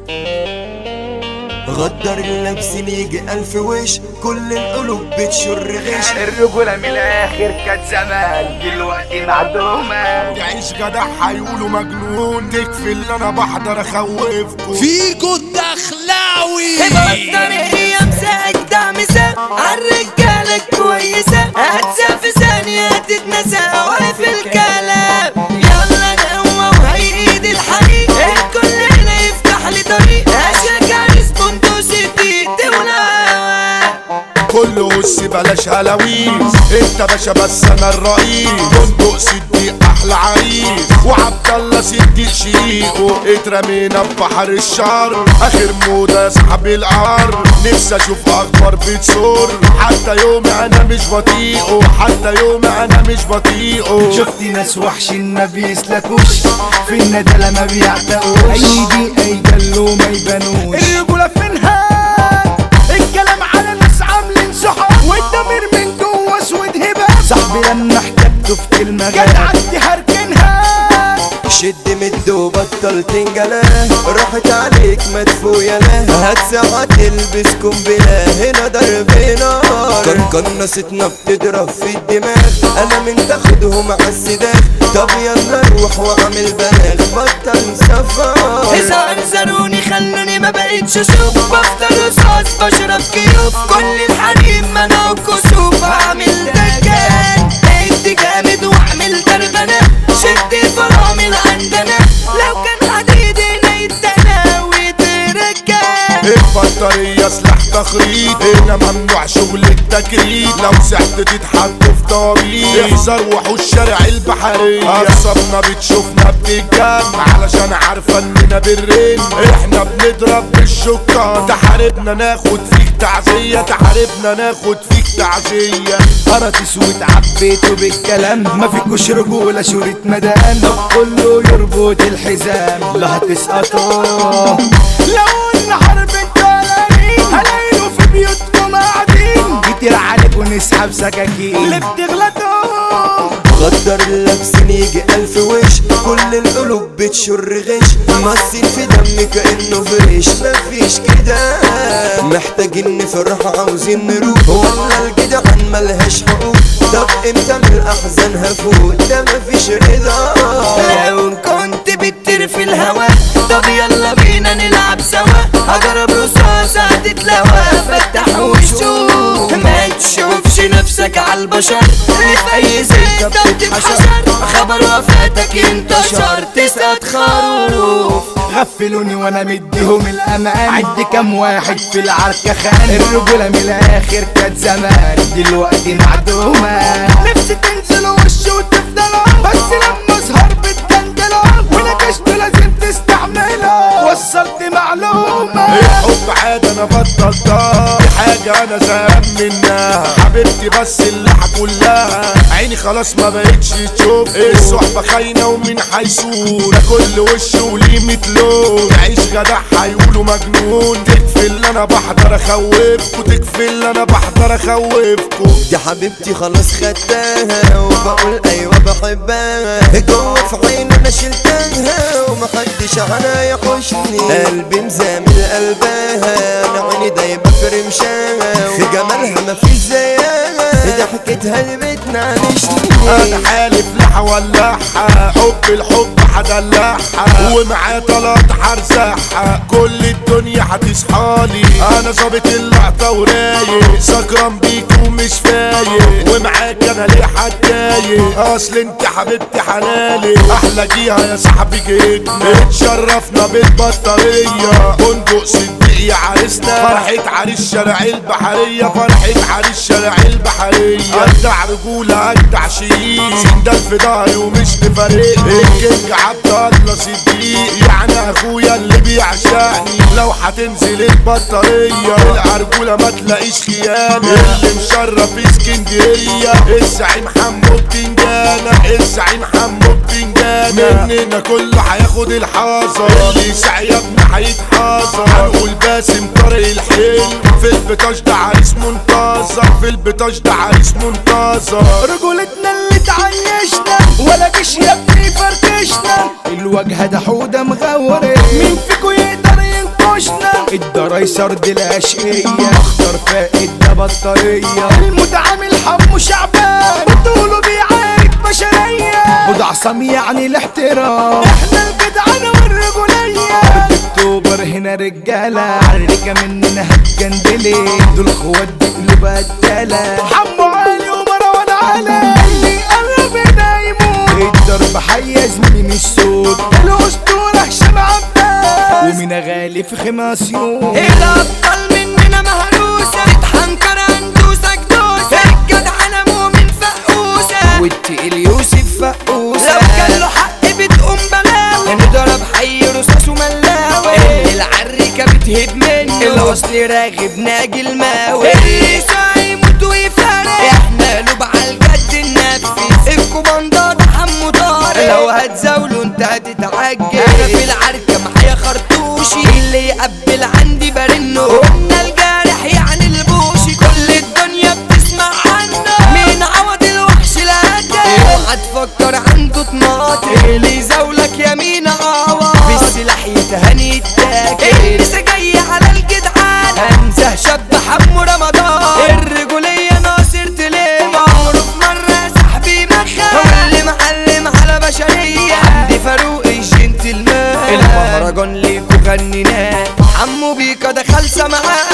غدر اللبس يجي ألف وش كل القلوب بتشر غش الرجولة من الآخر كانت زمان دلوقتي معدومة تعيش جدع هيقولوا مجنون تكفي اللي انا بحضر اخوفكم فيكو الدخلاوي بطل ايام ساجدة مساء عالرجالة كويسة هتسا في ثانية تتنسى واقف الكلام يلا نقوى وهيئيد الحريق الكل هنا يفتح لي طريق اشجع ريسبوندو سيتي تولع كل وش بلاش هلاويس انت باشا بس انا الرئيس بندق صديق احلى عريس وعبد الله صديق شيقه اترمينا في بحر الشر اخر موضه يا صاحبي القر نفسي اشوف اخبار بتصور حتى يومي انا مش بطيقه حتى يومي انا مش بطيقه شفت ناس وحشين ما بيسلكوش في الندلة ما بيعتقوش اي دي اي جلو ما يبانوش الرجولة فينها الكلام على ناس عاملين صحاب والضمير من جوه اسود هباب صاحبي لما احتجته في كلمة جدعتي هركنها شد مد وبطل تنجلاه راحت عليك مدفوع لا هات ساعة تلبس قنبلة هنا ضرب نار كان قناصتنا بتضرب في الدماغ انا من تاخدهم على السداخ طب يلا روح واعمل بلاغ بطل سفر إذا أنزلوني خلوني ما بقيتش أشوف بفضل رصاص بشرب كيوف كل الحريم أنا كسوف هعمل دجال ادي جامد واعمل دربنة شد فرامل عندنا لو كان حديد نيتنا وترجال البطارية سلاح تخريط هنا ممنوع شغل التكريت لو سحت تتحط في طريق احذر وحوش شارع البحرية عصبنا بتشوفنا بتتجمع علشان عارفة اننا بالرن احنا بنضرب بالشكر تحاربنا ناخد فيك تعزية تحاربنا ناخد فيك تعزية انا تسويت عبيته بالكلام ما فيكوش رجولة شورة مدام طب كله يربط الحزام لا هتسقطوا لو قلنا حرب الدولارين هلاقيله في بيوتكم قاعدين كتير عليكم نسحب سكاكين اللي بتغلطوا غدر اللبس يجي ألف وش كل القلوب بتشر غش مصين في دمي كأنه فريش مفيش كده محتاجين نفرح عاوزين نروح ولا الجدعان ملهاش حقوق طب امتى من الأحزان هفوت ده مفيش رضا لو كنت بتطير في الهوا طب يلا بينا نلعب سوا هضرب رصاص هتتلوى فتح وشوف ما تشوفش نفسك على البشر اللي في اي سكة بتتحشر خبر وفاتك انتشر تسقط خروف غفلوني وانا مديهم الامان عد كام واحد في العركة خان الرجولة من الاخر كانت زمان دلوقتي معدومة نفسي تنزلوا وش وتفضلوا بس لما اظهر بتجندلوا ونكشت لازم تستعملوا وصلت معلومة الحب عادة انا بطلتها دي حاجة انا زهقان منها حبيبتي بس اللحة كلها عيني خلاص ما بقتش تشوف الصحبة خاينة ومين هيسود ده كل وش وليه ميت لون تعيش جدع هيقولوا مجنون تكفي اللي انا بحضر اخوفكوا تكفي اللي انا بحضر اخوفكوا دي حبيبتي خلاص خدتها وبقول ايوه بحبها جوه في عيني انا شلتها ومحدش عنها يحوشني قلبي مزامل قلبها انا عيني دايما في رمشها في جمالها مفيش زيها ضحكتها اللي بتنعنشني انا حالف لحة ولعها حب الحب هدلعها ومعاه طلعت هرزعها كل الدنيا هتصحالي انا ظابط اللقطة ورايق سكران بيك ومش فايق ومعاك انا ليه هتضايق اصل انت حبيبتي حلالي احلى جيها يا صاحبي جيتنا اتشرفنا بالبطارية بندق صديق يا عريسنا فرحة عريس شارع البحرية فرحة عريس شارع البحرية اجدع رجولة اجدع شيء سندال في ظهري ومش بفريق الكينج عبد الله صديق يعني اخويا اللي بيعشقني لو هتنزل البطارية العرجولة ما تلاقيش خيانة اللي مشرف اسكندرية الزعيم حمو بتنجانة الزعيم حمو بتنجانة مننا كله هياخد الحذر اللي يسعى يا ابني هيتحذر هنقول باسم طارق الحلم في البطاش ده عريس منتظر في البطاش ده عريس منتظر رجولتنا اللي تعيشنا ولا جيش يا ابني فركشنا الوجه ده حودة مغورة مين فيكو يقدر ينكر الدرايسر دي الاشقية اختار فائد ده بطارية المتعامل حمو شعبان طوله بيعارك بشرية وده عصام يعني الاحترام احنا الجدعنة والرجولية اكتوبر هنا رجالة عركة مننا هتجندلي دول خوات بقلوب قتالة حمو علي ومروان علي اللي يقرب هنا يموت الضرب حي زميلي مش صوت الاسطورة هشام عباس ومينا غالي في خماسيون الأبطال مننا مهروسة تتحنكر هندوسك دوسة الجدعنة مؤمن فقوسة والتقيل يوسف فقوسة لو كان له حق بتقوم بلاوي نضرب حي رصاص وملاوي العريكة بتهب منه الوصل راغب ناجي الماوي اللي يموت ويفارق احنا له على الجد ننفذ الكوماندات حمو طارق لو هتزاولوا انت هتتعجل انا في العركة معايا خرطوشي اللي يقبل عندي برنه قلنا الجارح يعني البوشي كل الدنيا بتسمع عنه مين عوض الوحش الهدى اوعى تفكر عنده طماطم اللي يزاولك يمين عوض بالسلاح يتهني التاجر لسه جاي على الجدعان انزه شاب حمو رمضان الرجولية ناصر تليم عمره في مرة صاحبي مخا واللي معلم على بشرية حمدي فاروق الجنتلمان المهرجان ليكو غنيناه حمو بيكا ده خالصة معاه